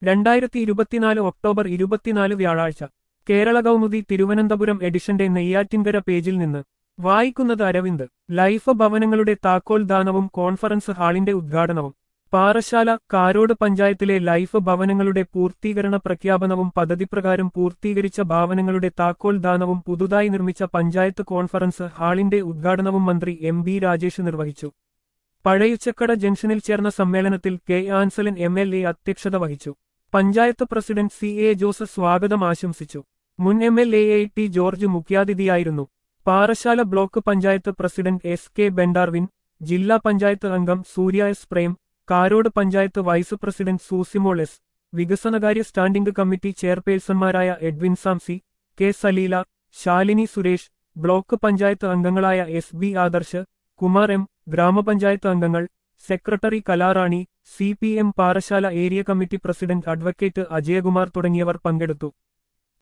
രണ്ടായിരത്തി ഇരുപത്തിനാല് ഒക്ടോബർ ഇരുപത്തിനാല് വ്യാഴാഴ്ച കേരള കൗമുദി തിരുവനന്തപുരം എഡിഷന്റെ നെയ്യാറ്റിൻകര പേജിൽ നിന്ന് വായിക്കുന്നത് അരവിന്ദ് ലൈഫ് ഭവനങ്ങളുടെ താക്കോൽ ദാനവും കോൺഫറൻസ് ഹാളിന്റെ ഉദ്ഘാടനവും പാറശാല കാരോട് പഞ്ചായത്തിലെ ലൈഫ് ഭവനങ്ങളുടെ പൂർത്തീകരണ പ്രഖ്യാപനവും പദ്ധതിപ്രകാരം പൂർത്തീകരിച്ച ഭവനങ്ങളുടെ താക്കോൽ ദാനവും പുതുതായി നിർമ്മിച്ച പഞ്ചായത്ത് കോൺഫറൻസ് ഹാളിന്റെ ഉദ്ഘാടനവും മന്ത്രി എം ബി രാജേഷ് നിർവഹിച്ചു പഴയുച്ചക്കട ജംഗ്ഷനിൽ ചേർന്ന സമ്മേളനത്തിൽ K Ansalan M L A അധ്യക്ഷത വഹിച്ചു panchayat president C A Jose സ്വാഗതം ആശംസിച്ചു മുൻ M L A A T George മുഖ്യാതിഥിയായിരുന്നു Parassala block panchayat president S K Bendarwin ജില്ലാ പഞ്ചായത്ത് അംഗം Surya S Prem Karode panchayat vice president Susimol S വികസനകാര്യ സ്റ്റാൻഡിംഗ് കമ്മിറ്റി ചെയർപേഴ്സൺമാരായ എഡ്വിൻ സാംസി കെ സലീല ശാലിനി സുരേഷ് ബ്ലോക്ക് പഞ്ചായത്ത് അംഗങ്ങളായ S B Adarsh Kumar M ഗ്രാമപഞ്ചായത്ത് അംഗങ്ങൾ secretary Kalarani C P M Parassala area committee president advocate Ajayakumar തുടങ്ങിയവർ പങ്കെടുത്തു